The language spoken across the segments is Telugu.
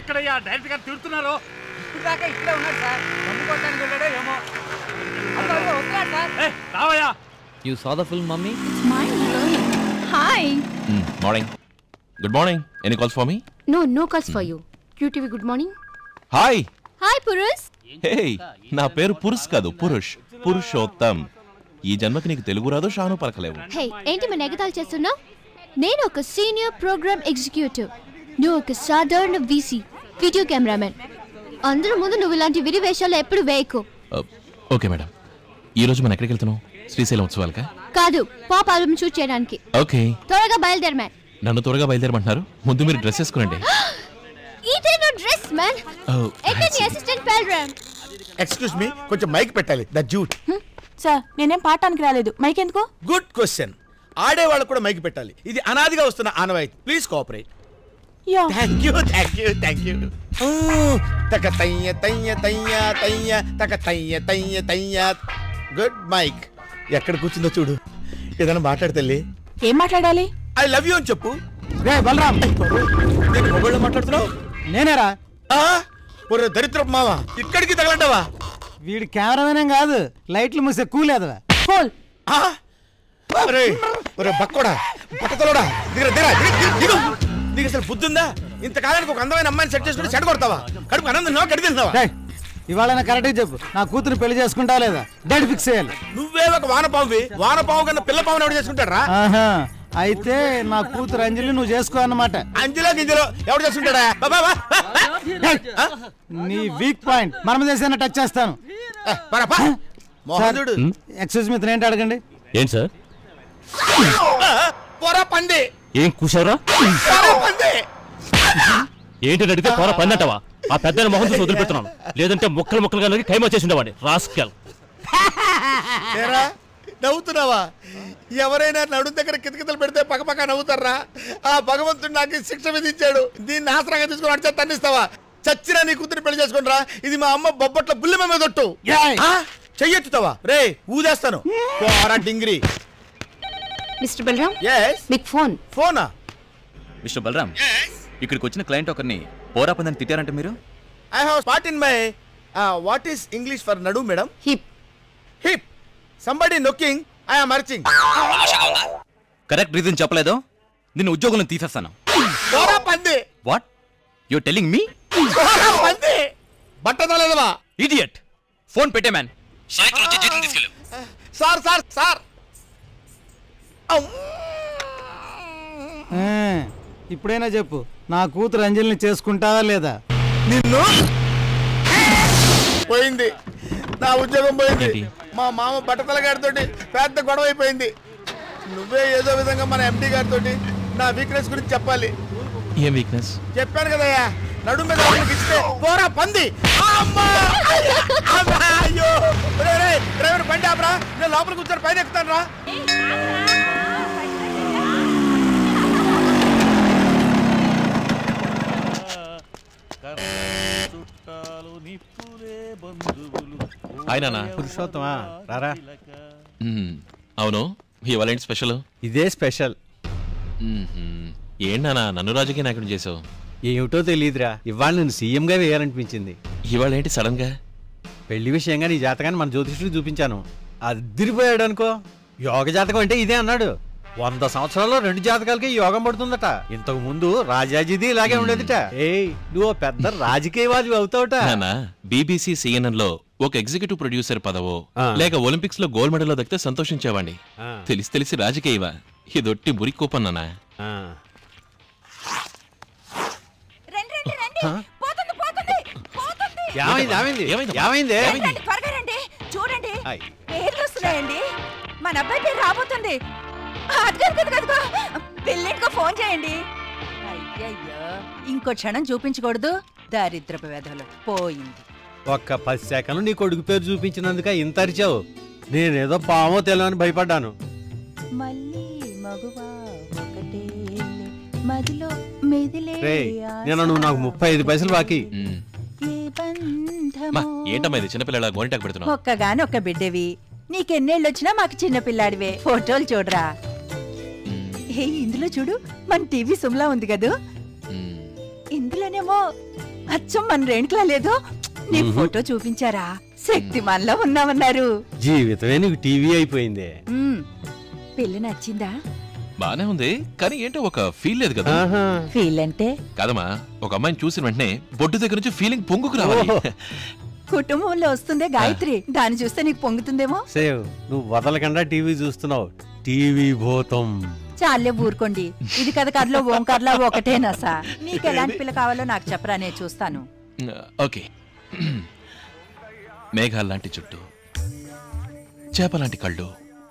ఎక్కడయ్యా డైరెక్ట్ గా తిడుతున్నారు ఇప్పుడు దాకా ఇక్కడే ఉన్నాడు సార్ దమ్ము కొట్టడానికి వెళ్ళాడో ఏమో అదిగో, అదిగో, వస్తున్నాడు సార్ ఏ రావయ్యా you saw the film mummy Mind blowing. Hi. Morning good morning any calls for me No, no calls for you. QTV, good morning. Hi Hi, Purus. Hey నా పేరు పురుష్ కాదు పురుష్ పురుషోత్తం ఈ జన్మకి నీకు తెలుగు రాదు షాను పలకలేవు హే ఏంటి మన ఎగతాలు చేస్తున్నావు నేను ఒక సీనియర్ ప్రోగ్రామ్ ఎగ్జిక్యూటివ్ నువ్వు ఒక సాధారణ వీసీ వీడియో కెమెరామెన్ అందరి ముందు నువ్వు ఇలాంటి విరి వేషాలు ఎప్పుడు వేయకు ఓకే మేడం ఈ రోజు మనం ఎక్కడికి వెళ్తున్నాం శ్రీశైలం ఉత్సవాలకా కాదు పాప్ ఆల్బమ్ షూట్ చేయడానికి ఓకే త్వరగా బయలుదేరు మ్యాన్ నన్ను త్వరగా బయలుదేరమంటున్నారు ముందు మీరు డ్రెస్ వేసుకోండి ఇదే నా డ్రెస్ మ్యాన్ ఎక్కడ నీ అసిస్టెంట్ పెల్రామ్ ఎక్స్క్యూజ్ మీ కొంచెం మైక్ పెట్టాలి ద జూట్ సార్ నేనేం పాడటానికి రాలేదు మైక్ ఎందుకు గుడ్ క్వశ్చన్ ఆడేవాళ్ళకు కూడా మైక్ పెట్టాలి ఇది అనాదిగా వస్తున్న ఆనవాయితీ ప్లీజ్ కోఆపరేట్ యా thank you thank you thank you తక తయ్య తయ్య తయ్య తయ్య తక తయ్య తయ్య తయ్య గుడ్ మైక్ ఎక్కడ కూర్చుందో చూడు ఏదైనా మాట్లాడతల్లి ఏం మాట్లాడాలి ఐ లవ్ యూ అని చెప్పు రే బలరాం నేను మొబైల్లో మాట్లాడుతున్నావు నేనేరా ఆ? ఒరే దరిద్రపు మావా ఇక్కడికి తగలంటావా వీడి కెమెరామెన్ కాదు లైట్లు మూసే కూలేదు కూల్ ఆ? ఒరే ఒరే బక్కోడా బట్టతలోడా దిగరా దిగరా దిగు, దిగు, దిగు నీకు అసలు బుద్ధుందా ఇంతకాలానికి ఒక అందమైన అమ్మాయిని సెట్ చేసుకుని చెడ కొడతావా కడుపు అన్నం తిన్నావా గడి తిన్నావా ఇవాళ కరెక్ట్గా చెప్పు నా కూతురు పెళ్లి చేసుకుంటావా లేదా డేట్ ఫిక్స్ చేయాలి నువ్వే ఒక వానపావువి వానపావు కన్నా పిల్ల పావుని ఎవడు చేసుకుంటాడా ఆహా అయితే నా కూతురు అంజలి నువ్వు చేసుకో అన్నమాట అంజలో గింజలో ఎవడు చేసుకుంటాడా బాబా బా, బా, బా. ఆ? నీ వీక్ పాయింట్ మనం దేశాన్ని టచ్ చేస్తాను ఏ, పరా, పా. మోహన్ చూడు ఎక్స్క్యూజ్ మీ ఏంటి అడగండి ఏంటి సార్ ఆ, పోరా పంది ఏం కూసారా పోరా పంది ఏంటి అడిగితే పోరా పన్నట్టవా ఆ పెద్ద మొహం చూసి వదిలిపెడుతున్నాను లేదంటే ముక్కలు ముక్కలుగా నరికి ఖైమా చేసి ఉండేవాడిని రాస్కెల్ ఏరా నవ్వుతున్నావా ఎవరైనా నడు దగ్గర కితకితలు పెడితే పక్కపక్క నవ్వుతారా ఆ భగవంతుడు నాకు శిక్ష విధించాడు దీన్ని ఆసరాగా తీసుకుని అడిచే తన్నిస్తావా చచ్చినా నీ కూతురు పెళ్లి చేసుకుంటారా ఇది మా అమ్మ బొబ్బట్ల బుల్లి మీద తొట్టు ఏయ్! ఆ? చెయ్యెత్తుతావా రే ఊదేస్తాను పోరా డింగిరి మిస్టర్ బలరాం ఎస్ మీకు ఫోన్ ఫోనా మిస్టర్ బలరామ్ ఇక్కడికి వచ్చిన క్లయింట్ ఒకరిని పోరా పందని తిట్టారంట మీరు I have spot in my what is English for నడు మేడం హిప్ హిప్ సంబడి నొక్కింగ్ ఐ ఆమ్ అర్చింగ్ కరెక్ట్ రీజన్ చెప్పలేదు నిన్ను ఉద్యోగంలో తీసేస్తాను పోరా పంది వాట్ యు టెల్లింగ్ మీ పోరా పంది బట్టదలేదవా ఇడియట్ ఫోన్ పెట్టే మ్యాన్ జీతం తీసుకెళ్ళు సార్ సార్ సార్ ఆ, ఇప్పుడైనా చెప్పు నా కూతురు అంజలిని చేసుకుంటావా లేదా నిన్ను పోయింది నా ఉద్యోగం పోయింది ఏంటి? మా మామ బట్టతల గారితో పెద్ద గొడవ అయిపోయింది నువ్వే ఏదో విధంగా మన ఎండి గారితో నా వీక్నెస్ గురించి చెప్పాలి ఏం వీక్నెస్ చెప్పాను కదయ్యా నడుము మీద ఒకరికి ఇస్తే పోరా పంది అమ్మా! అమ్మా! అయ్యో రే, రే, డ్రైవర్ బండి ఆపరా నేను లోపల కూర్చొని పైన ఎక్కుతాను రా చుట్టాలు నిప్పులే బంధువులు ఆయననా పురుషోత్తమా రారా మ్మ్. అవును ఇవాళ ఏంటి స్పెషల్ ఇదే స్పెషల్ ఏంటన్నా నన్ను రాజకీయ నాయకుడు చేసావు ఏమిటో తెలియదురా ఇవాళ నేను సీఎంగా వేయాలనిపించింది ఇవాళ ఏంటి సడన్ గా పెళ్లి విషయంగా నీ జాతకాన్ని మన జ్యోతిష్యుడికి చూపించాను అదిరిపోయాడు అనుకో యోగ జాతకం అంటే ఇదే అన్నాడు వంద సంవత్సరాల్లో రెండు జాతకాలకి ఈ యోగం పడుతుందట ఇంతకు ముందు రాజాజీది ఇలాగే ఉండేదిట ఏయ్ నువ్వు ఓ పెద్ద రాజకీయవాది అవుతావుట నాన్న బీబీసీ సిఎన్ఎన్ లో ఒక ఎగ్జిక్యూటివ్ ప్రొడ్యూసర్ పదవో ఆ. లేక ఒలింపిక్స్ లో గోల్డ్ మెడల్ దక్కితే సంతోషించేవాడి ఆ. తెలిసి తెలిసి రాజకీయవా ఇదొట్టి మురికోపన్నానా ఆ. రండి రండి రండి పోతుంది పోతుంది పోతుంది ఏమైంది ఏమైంది ఏమైంది? ఏమైంది రండి, త్వరగా రండి చూడండి ఆయ్. పేర్లు వస్తున్నాయండి మన అబ్బాయి పేరు రాబోతుంది అదిగో అదిగో, అదిగో అదిగో పెళ్ళింటికో ఫోన్ చేయండి అయ్యయ్యో ఇంకో క్షణం చూపించకూడదు దారిద్రపు వ్యధలు పోయింది ఒక్క పది సెకండ్లు నీ కొడుకు పేరు చూపించినందుక ఇంత అరిచావు నేనేదో పామో తెలియని భయపడ్డాను మళ్ళీ మగువా ఒకటే మదిలో మెదిలే రే నేను నువ్వు నాకు ముప్పై ఐదు పైసలు బాకీ మ్మ్. ఏ బంధమో. మా ఏంటమ్మా ఇది చిన్నపిల్లల గోరింటాకు పెడుతున్నావు ఒక్కగాని ఒక్క బిడ్డవి నీకెన్నేళ్ళు వచ్చినా మాకు చిన్న పిల్లాడివే ఫోటోలు చూడరా మ్మ్. ఏ ఇందులో చూడు మన టీవీ సుమ్లా ఉంది కదూ మ్మ్. ఇందులోనేమో అచ్చం మన రేణుకలా లేదు నీ ఫోటో చూపించారా శక్తిమాన్లా ఉన్నామన్నారు జీవితమే నీకు టీవీ అయిపోయింది మ్మ్. పెళ్లి నచ్చిందా బానే ఉంది కానీ ఏంటో ఒక ఫీల్ లేదు కదా ఆహా. ఫీల్ అంటే కాదమ్మా ఒక అమ్మాయిని చూసిన వెంటనే బొడ్డు దగ్గర నుంచి ఫీలింగ్ పొంగుకు రావాలి ఓహో. కుటుంబంలో వస్తుందే గాయత్రి దాన్ని చూస్తే నీకు పొంగుతుందేమో సేవ్ నువ్వు వదలకుండా టీవీ చూస్తున్నావు టీవీ భూతం చాలే ఊరుకోండి ఇది కథ కథలో ఓంకార్లా ఒకటేనా సా నీకు ఎలాంటి పిల్ల కావాలో నాకు చెప్పరా నేను చూస్తాను ఓకే మేఘాల లాంటి చుట్టూ చేప లాంటి కళ్ళు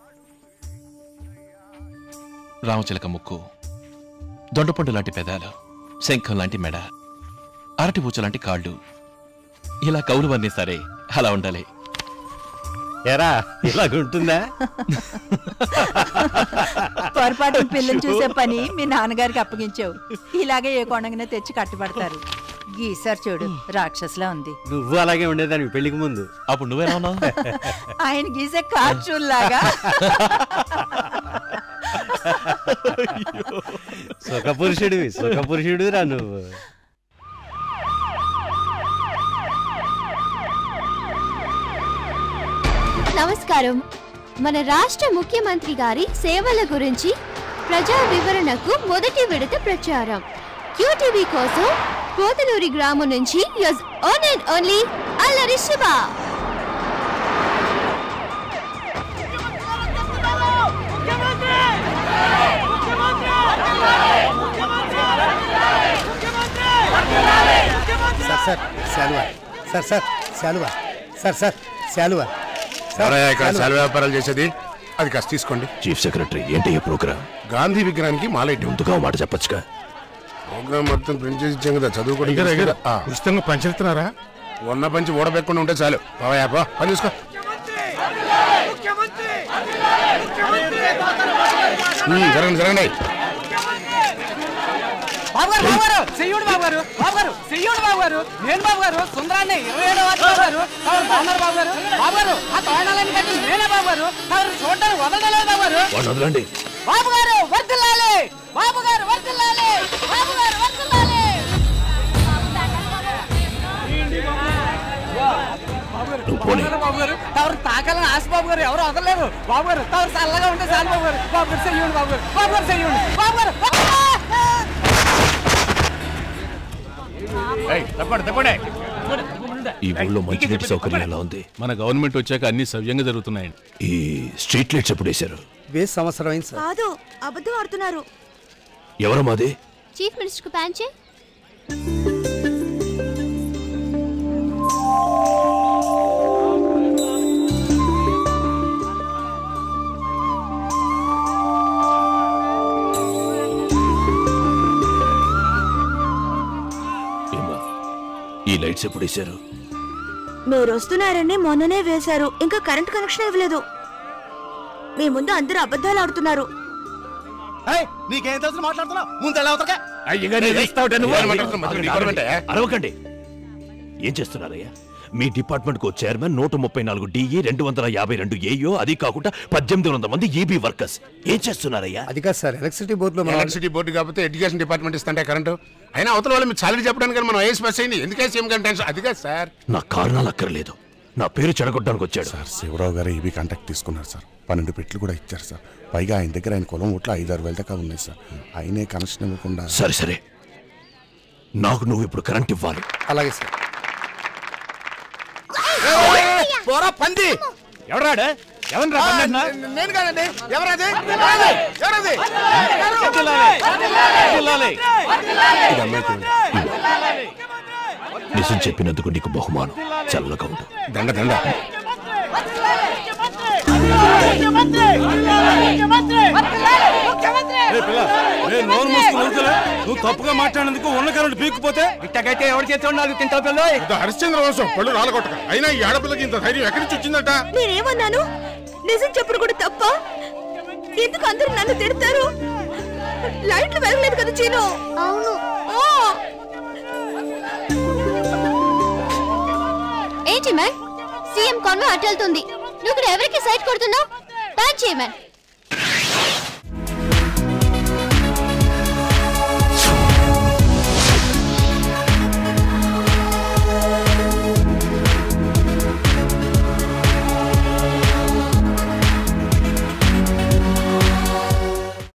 రామచిలక ముక్కు దొండపండు లాంటి పెదాలు శంఖం లాంటి మెడ అరటి పూచ లాంటి కాళ్ళు ఇలా కౌలు వర్ణిస్తారే అలా ఉండాలి ఎరా ఇలాగుంటుందా పొరపాటు పిల్లని చూసే పని మీ నాన్నగారికి అప్పగించావు ఇలాగే ఏ కొండగానే తెచ్చి కట్టుబడతారు గీసారు చూడు రాక్షసులా ఉంది నువ్వు అలాగే ఉండేదాన్ని పెళ్లికి ముందు అప్పుడు నువ్వేనా ఉన్నావు ఆయన గీసే కార్టూన్ లాగా సుఖపురుషుడివి సుఖపురుషుడివి రా నువ్వు నమస్కారం మన రాష్ట్ర ముఖ్యమంత్రి గారి సేవల గురించి ప్రజా వివరణకు మొదటి విడత ప్రచారం క్యూటీవీ కోసం పోతలూరి గ్రామం నుంచి as own and only Allari Shiva sir sir శాలువా సార్ సార్ శాలువా సార్ సార్ శాలువా ఎవరయ్యా ఇక్కడ సెలవు వ్యాపారాలు చేసేది అది కాస్త తీసుకోండి చీఫ్ సెక్రటరీ ఏంటి ఈ ప్రోగ్రామ్ గాంధీ విగ్రహానికి మాలెట్టి ముందుగా మాట చెప్పొచ్చుగా ప్రోగ్రామ్ మొత్తం ప్రింట్ చేసి ఇచ్చాం కదా చదువుకోవడం ఉచితంగా పంచిస్తున్నారా ఉన్న పంచి ఊడబెక్కకుండా ఉంటే చాలు పోవయ్యా పో పని చూసుకో ఉమ్, జరగండి జరగండి బాబు గారు బాబు గారు చెయ్యుడు బాబు గారు బాబు గారు చెయ్యుడు బాబు గారు నేను బాబు గారు సుందరాన్ని ఇరవై ఏడో వాటి బాబు గారు తమరు బాగున్నారు బాబు గారు బాబు గారు ఆ తోరణాలని కట్టి నేనే బాబు గారు తమరు చూడడానికి వదలలేదు బాబు గారు వదలండి బాబు గారు వర్దిల్లాలి బాబు గారు వర్దిల్లాలి బాబు గారు వర్దిల్లాలి నువ్వు పోనీ బాబు గారు తమరు తాకాలని ఆశ బాబు గారు ఎవరు వదలలేదు బాబు గారు తమరు చల్లగా ఉంటే చాలు బాబు గారు బాబు గారు చెయ్యండి బాబు గారు బాబు గారు చెయ్యండి బాబు గారు తప్పండి తప్పండి ఈ ఊళ్ళో మంచినీటి సౌకర్యం ఎలా ఉంది మన గవర్నమెంట్ వచ్చాక అన్ని సవ్యంగా జరుగుతున్నాయండి ఈ స్ట్రీట్ లైట్స్ ఎప్పుడు వేశారు వేసి సంవత్సరం అయింది సార్ కాదు అబద్ధం ఆడుతున్నారు ఎవరమ్మాది చీఫ్ మినిస్టర్ కు ప్యాన్ చేయి ఏమ్మా ఈ లైట్స్ ఎప్పుడు వేశారు మీరు వస్తున్నారని మొన్ననే వేశారు ఇంకా కరెంట్ కనెక్షన్ ఇవ్వలేదు మీ ముందు అందరూ అబద్ధాలు ఆడుతున్నారు నీకేం తెలుసు మాట్లాడుతున్నావు ముందు ఎలా అవుతారా ఎవరు మాట్లాడుతున్నారు? మధ్యలో నీ గవర్నమెంటే? అరవకండి ఏం చేస్తున్నారయ్యా మీ డిపార్ట్మెంట్ కు చైర్మన్ నూట ముప్పై నాలుగు డిఈ రెండు వందల యాభై రెండు ఏయో అది కాకుండా పద్దెనిమిది వందల మంది ఈబీ వర్కర్స్ ఏం చేస్తున్నారయ్యా అది కాదు సార్ ఎలక్ట్రిసిటీ బోర్డులో ఎలక్ట్రిసిటీ బోర్డు కాకపోతే ఎడ్యుకేషన్ డిపార్ట్మెంట్ ఇస్తుంటే కరెంటు అయినా అవతల వాళ్ళు మీరు సాలరీ చెప్పడానికి కానీ మనం ఐఎస్ పాస్ అయింది ఎందుకే సీఎం గారి టెన్షన్ అది కాదు సార్ నా కారణాలు అక్కర్లేదు నా పేరు చెడగొట్టడానికి వచ్చాడు సార్ శివరావు గారు ఈబీ కాంటాక్ట్ తీసుకున్నారు సార్ పన్నెండు పెట్లు కూడా ఇచ్చారు సార్ పైగా ఆయన దగ్గర ఆయన పొలం ఓట్లు ఐదారు వేల దాకా ఉన్నాయి సార్ ఆయనే కనెక్షన్ ఇవ్వకుండా సరే సరే నాకు నువ్వు ఇప్పుడు కరెంట్ ఇవ్వాలి అలాగే సార్ పోరా పంది ఎవరాడు ఎవరు ఆ, నేను కాదండి ఎవరది ఎవరది ఇది అమ్మాయికి ఇవ్వండి. నిజం చెప్పినందుకు నీకు బహుమానం చల్లగా ఉండు దండ దండ నువ్వు తప్పుగా మాట్లాడినందుకు ఉన్న కరెంట్ పీక్కుపోతే ఇట్టగైతే ఎవరు చేస్తాడు నాకు తింటా పిల్లలు ఇంత హరిశ్చంద్ర వంశం పళ్ళు రాలగొట్టక అయినా ఈ ఆడపిల్లకి ఇంత ధైర్యం ఎక్కడి నుంచి వచ్చిందట నేనేమన్నాను నిజం చెప్పుడు కూడా తప్ప ఎందుకు అందరూ నన్ను తిడతారు లైట్లు వెలగలేదు కదా చీను అవును ఆ, ఏంటి మ్యాన్ సీఎం కాన్వే అటు వెళ్తుంది నువ్వు ఇక్కడ ఎవరికి సైట్ కొడుతున్నావు ప్యాన్ చేయి మ్యాన్